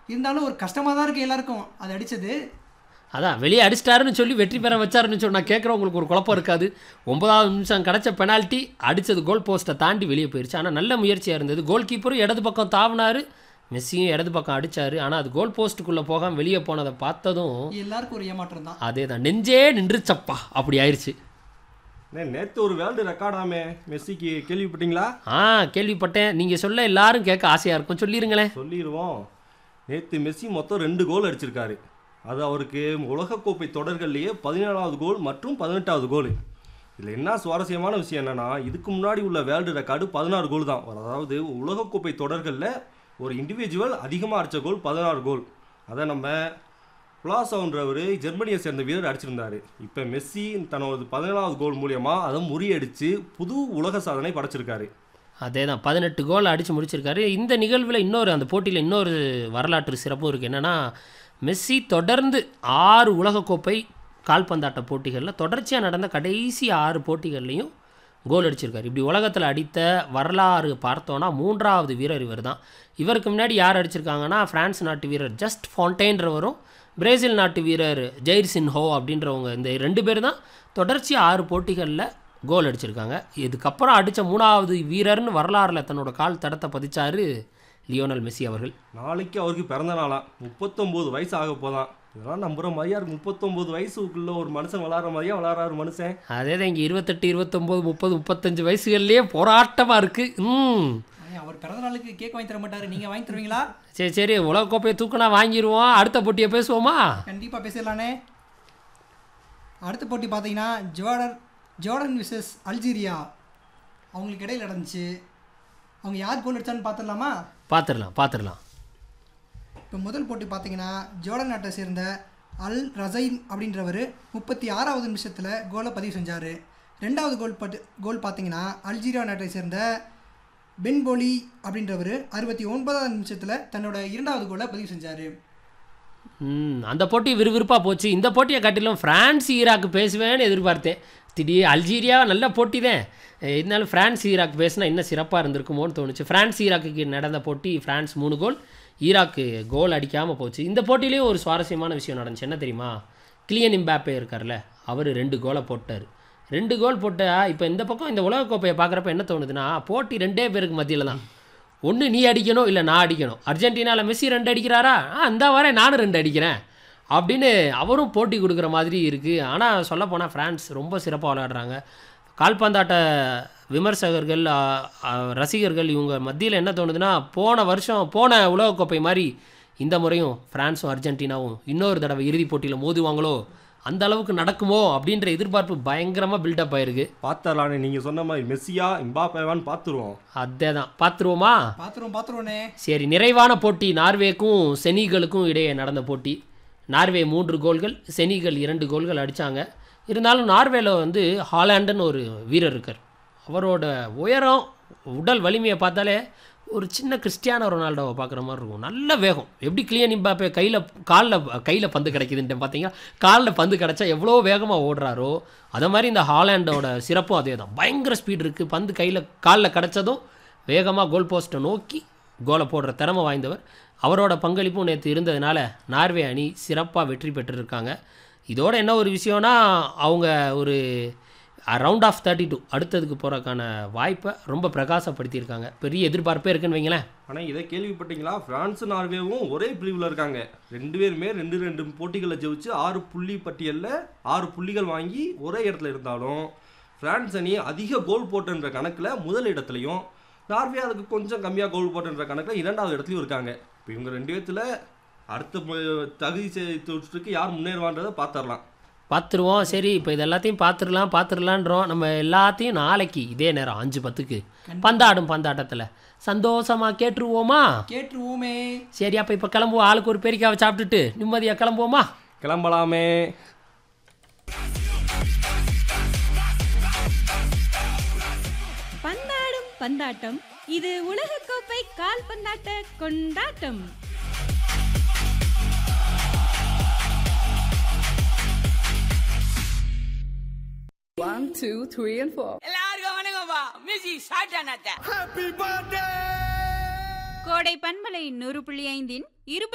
இருந்தாலும் ஒரு கஷ்டமாக தான் இருக்குது எல்லாருக்கும் அது அடித்தது அதான் வெளியே அடிச்சிட்டாருன்னு சொல்லி வெற்றி பெற வச்சாருன்னு சொன்னா கேட்குறவங்களுக்கு ஒரு குழப்பம் இருக்காது ஒன்பதாவது நிமிஷம் கிடைச்ச பெனால்ட்டி அடித்தது கோல் போஸ்ட்டை தாண்டி வெளியே போயிருச்சு ஆனால் நல்ல முயற்சியாக இருந்தது கோல் கீப்பரும் இடது பக்கம் தாவினாரு மெஸ்ஸியும் இடது பக்கம் அடிச்சாரு ஆனால் அது கோல் போஸ்ட்டுக்குள்ளே போகாமல் வெளியே போனதை பார்த்ததும் எல்லாருக்கும் ஒரு ஏமாற்றம் தான் அதே தான் நெஞ்சே நின்றுச்சப்பா அப்படி ஆயிடுச்சு நேற்று ஒரு வேர்ல்டு ரெக்கார்டாமே மெஸ்ஸிக்கு கேள்விப்பட்டீங்களா ஆ கேள்விப்பட்டேன் நீங்கள் சொல்ல எல்லாரும் கேட்க ஆசையாக இருக்கும் சொல்லிருங்களேன் சொல்லிடுவோம் நேற்று மெஸ்ஸி மொத்தம் ரெண்டு கோல் அடிச்சிருக்காரு அது அவருக்கு உலகக்கோப்பை தொடர்கள்லேயே பதினேழாவது கோல் மற்றும் பதினெட்டாவது கோல் இதில் என்ன சுவாரஸ்யமான விஷயம் என்னன்னா இதுக்கு முன்னாடி உள்ள வேர்ல்டு ரெக்கார்டு பதினாறு கோல் தான் அதாவது உலகக்கோப்பை தொடர்களில் ஒரு இண்டிவிஜுவல் அதிகமாக அடித்த கோல் பதினாறு கோல் அதை நம்ம புலாசவுன்றவர் ஜெர்மனியை சேர்ந்த வீரர் அடிச்சிருந்தாரு இப்போ மெஸ்ஸி தனது பதினேழாவது கோல் மூலியமாக அதை முறியடித்து புது உலக சாதனை படைச்சிருக்காரு அதே தான் பதினெட்டு கோல் அடித்து முடிச்சிருக்காரு இந்த நிகழ்வில் இன்னொரு அந்த போட்டியில் இன்னொரு வரலாற்று சிறப்பும் இருக்குது என்னென்னா மெஸ்ஸி தொடர்ந்து ஆறு உலகக்கோப்பை கால்பந்தாட்ட போட்டிகளில் தொடர்ச்சியாக நடந்த கடைசி ஆறு போட்டிகள்லையும் கோல் அடிச்சிருக்காரு இப்படி உலகத்தில் அடித்த வரலாறு பார்த்தோன்னா மூன்றாவது வீரர் இவர் தான் இவருக்கு முன்னாடி யார் அடிச்சிருக்காங்கன்னா பிரான்ஸ் நாட்டு வீரர் ஜஸ்ட் ஃபவுண்டைன்றவரும் பிரேசில் நாட்டு வீரர் ஜெயிர் சின்ஹோ அப்படின்றவங்க இந்த ரெண்டு பேர் தான் தொடர்ச்சி ஆறு போட்டிகளில் கோல் அடிச்சிருக்காங்க இதுக்கப்புறம் அடித்த மூணாவது வீரர்னு வரலாறில் தன்னோட கால் தடத்தை பதிச்சாரு லியோனல் மெஸ்ஸி அவர்கள் நாளைக்கு அவருக்கு பிறந்த நாளாம் முப்பத்தொம்போது வயசு ஆக போதான் இதெல்லாம் நம்புற மாதிரியா இருக்கு முப்பத்தொம்போது வயசுக்குள்ள ஒரு மனுஷன் விளாட்ற மாதிரியா விளாட்றாரு மனுஷன் அதே தான் இங்கே இருபத்தெட்டு இருபத்தொம்போது முப்பது முப்பத்தஞ்சு வயசுகள்லேயே போராட்டமாக இருக்குது ம் ஐயா, அவர் பிறந்த நாளுக்கு கேக் வாங்கி தர மாட்டாரு நீங்கள் வாங்கி தருவீங்களா சரி சரி உலகக்கோப்பையை தூக்கினா வாங்கிடுவோம் அடுத்த போட்டியை பேசுவோமா கண்டிப்பாக பேசிடலானே அடுத்த போட்டி பார்த்தீங்கன்னா ஜோர்டன் ஜோர்டன் விசஸ் அல்ஜீரியா அவங்களுக்கு இடையில நடந்துச்சு அவங்க யார் கோல் அடிச்சான்னு பார்த்துடலாமா பார்த்துடலாம் பார்த்துடலாம் இப்போ முதல் போட்டி பார்த்தீங்கன்னா ஜோர்டன் நாட்டை சேர்ந்த அல் ரசைன் அப்படின்றவர் முப்பத்தி ஆறாவது நிமிஷத்தில் கோலை பதிவு செஞ்சார் ரெண்டாவது கோல் பட்டு கோல் பார்த்தீங்கன்னா அல்ஜீரியா நாட்டை சேர்ந்த பென்போலி அப்படின்றவர் அறுபத்தி ஒன்பதாவது நிமிஷத்தில் தன்னோட இரண்டாவது கோலை பதிவு செஞ்சார் ம் அந்த போட்டி விறுவிறுப்பாக போச்சு இந்த போட்டியை காட்டிலும் ஃப்ரான்ஸ் ஈராக் பேசுவேன்னு எதிர்பார்த்தேன் திடீர் அல்ஜீரியா நல்ல போட்டி தான் இருந்தாலும் ஃப்ரான்ஸ் ஈராக் பேசினா இன்னும் சிறப்பாக இருந்திருக்குமோன்னு தோணுச்சு ஃப்ரான்ஸ் ஈராக்குக்கு நடந்த போட்டி ஃப்ரான்ஸ் மூணு கோல் ஈராக்கு கோல் அடிக்காமல் போச்சு இந்த போட்டியிலேயும் ஒரு சுவாரஸ்யமான விஷயம் நடந்துச்சு என்ன தெரியுமா கிளியன் இம்பாப்பே இருக்கார்ல அவர் ரெண்டு கோலை போட்டார் ரெண்டு கோல் போட்டா இப்போ இந்த பக்கம் இந்த உலகக்கோப்பையை பார்க்குறப்ப என்ன தோணுதுன்னா போட்டி ரெண்டே பேருக்கு மத்தியில் தான் ஒன்று நீ அடிக்கணும் இல்லை நான் அடிக்கணும் அர்ஜென்டினாவில் மெஸ்ஸி ரெண்டு அடிக்கிறாரா ஆ இந்த வரேன் நானும் ரெண்டு அடிக்கிறேன் அப்படின்னு அவரும் போட்டி கொடுக்குற மாதிரி இருக்குது ஆனால் சொல்லப்போனால் ஃப்ரான்ஸ் ரொம்ப சிறப்பாக விளையாடுறாங்க கால்பந்தாட்ட விமர்சகர்கள் ஆ, ஆ, ரசிகர்கள் இவங்க மத்தியில் என்ன தோணுதுன்னா போன வருஷம் போன உலகக்கோப்பை மாதிரி இந்த முறையும் ஃப்ரான்ஸும் அர்ஜென்டினாவும் இன்னொரு தடவை இறுதிப் போட்டியில் மோதுவாங்களோ அந்த அளவுக்கு நடக்குமோ அப்படின்ற எதிர்பார்ப்பு பயங்கரமாக பில்டப் ஆயிருக்கு பார்த்தரலானே நீங்கள் சொன்ன மாதிரி மெஸ்ஸியா இம்பாப்பேவான்னு பார்த்துருவோம் அதே தான் பார்த்துருவோமா பார்த்துருவோம் பார்த்துருவோண்ணே சரி நிறைவான போட்டி நார்வேக்கும் செனிகளுக்கும் இடையே நடந்த போட்டி நார்வே மூன்று கோல்கள் செனிகள் இரண்டு கோல்கள் அடித்தாங்க இருந்தாலும் நார்வேல வந்து ஹாலாண்டுன்னு ஒரு வீரர் இருக்கார் அவரோட உயரம் உடல் வலிமையை பார்த்தாலே ஒரு சின்ன கிறிஸ்டியானோ ரொனால்டோவை பார்க்குற மாதிரி இருக்கும் நல்ல வேகம் எப்படி கிளியன் இம்பாப்பே கையில் காலில் கையில் பந்து கிடைக்குதுன்ட்டு பார்த்தீங்கன்னா காலில் பந்து கிடைச்சா எவ்வளோ வேகமாக ஓடுறாரோ அதே மாதிரி இந்த ஹாலாண்டோட சிறப்பும் அதே தான் பயங்கர ஸ்பீடு இருக்குது பந்து கையில் காலில் கிடைச்சதும் வேகமாக கோல் போஸ்ட்டை நோக்கி கோலை போடுற திறமை வாய்ந்தவர் அவரோட பங்களிப்பும் நேற்று இருந்ததுனால நார்வே அணி சிறப்பாக வெற்றி பெற்றிருக்காங்க இதோட என்ன ஒரு விஷயம்னா அவங்க ஒரு ரவுண்ட் ஆஃப் தேர்ட்டி டூ அடுத்ததுக்கு போகிறதுக்கான வாய்ப்பை ரொம்ப பிரகாசப்படுத்தியிருக்காங்க பெரிய எதிர்பார்ப்பே இருக்குன்னு வைங்களேன் ஆனால் இதை கேள்விப்பட்டீங்களா பிரான்ஸ் நார்வேவும் ஒரே பிரிவில் இருக்காங்க ரெண்டு பேருமே ரெண்டு ரெண்டு போட்டிகளில் ஜெயிச்சு ஆறு புள்ளி பட்டியலில் ஆறு புள்ளிகள் வாங்கி ஒரே இடத்துல இருந்தாலும் பிரான்ஸ் அணி அதிக கோல் போட்டுன்ற கணக்கில் முதல் இடத்துலையும் நார்வே அதுக்கு கொஞ்சம் கம்மியாக கோல் போட்டுன்ற கணக்கில் இரண்டாவது இடத்துலையும் இருக்காங்க இப்போ இவங்க ரெண்டு பேர்த்தில் அடுத்த மு- தகுதி சுற்றுக்கு யார் முன்னேறுவான்றதை பார்த்துடலாம் பார்த்துருவோம் சரி இப்போ இது எல்லாத்தையும் பார்த்துடலாம் பார்த்துடலான்றோம் நம்ம எல்லாத்தையும் நாளைக்கு இதே நேரம் அஞ்சு பத்துக்கு பந்தாடும் பந்தாட்டத்தில் சந்தோஷமாக கேட்டுருவோமா கேட்டுருவோமே சரி அப்போ இப்போ கிளம்புவோம் ஆளுக்கு ஒரு பேரிக்காவை சாப்பிட்டுட்டு நிம்மதியாக கிளம்புவோமா கிளம்பலாமே பந்தாடும் பந்தாட்டம் இது உலகக்கோப்பை கால்பந்தாட்ட கொண்டாட்டம் One, two, three, and four. எல்லாருக்கும் வணக்கம்ப்பா மியூசி ஷார்ட் கோடை பண்பலை நூறு புள்ளி ஐந்தின் இருபத்தி